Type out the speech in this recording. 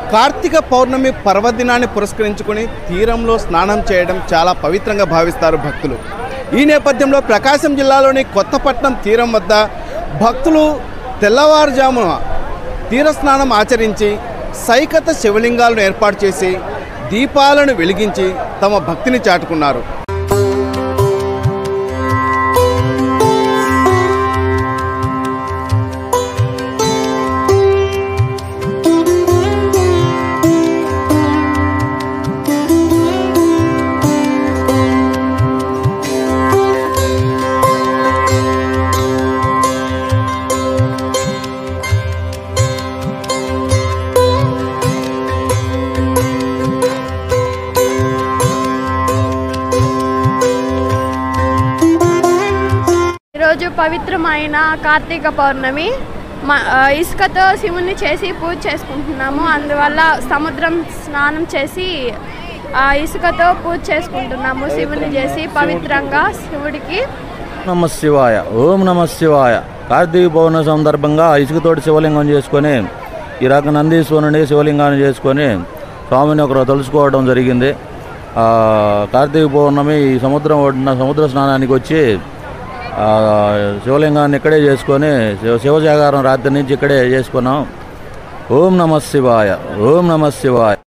కార్తీక పౌర్ణమి పర్వదినాన్ని పురస్కరించుకొని తీరంలో స్నానం చేయడం చాలా పవిత్రంగా భావిస్తారు భక్తులు ఈ నేపథ్యంలో ప్రకాశం జిల్లాలోని కొత్తపట్నం తీరం వద్ద భక్తులు తెల్లవారుజామున తీర స్నానం ఆచరించి సైకత శివలింగాలను ఏర్పాటు చేసి దీపాలను వెలిగించి తమ భక్తిని చాటుకున్నారు ఈరోజు పవిత్రమైన కార్తీక పౌర్ణమి మ- ఆ, ఇసుకతో శివుని చేసి పూజ చేసుకుంటున్నాము అందువల్ల సముద్రం స్నానం చేసి ఆ, ఇసుకతో పూజ చేసుకుంటున్నాము శివుని చేసి పవిత్రంగా శివుడికి నమ శివాయ ఓం నమ శివాయ కార్తీక పౌర్ణమి సందర్భంగా ఇసుకతోటి శివలింగం చేసుకొని ఈ రకం నందీశ్వరుని శివలింగాన్ని చేసుకొని స్వామిని ఒకరు తలుచుకోవడం జరిగింది ఆ, కార్తీక పౌర్ణమి ఈ సముద్రం ఒడ్డున సముద్ర స్నానానికి వచ్చి ఆ, శివలింగాన్ని ఇక్కడే చేసుకొని శివ శివజాగారం రాత్రి నుంచి ఇక్కడే చేసుకున్నాం ఓం నమ శివాయ ఓం నమ శివాయ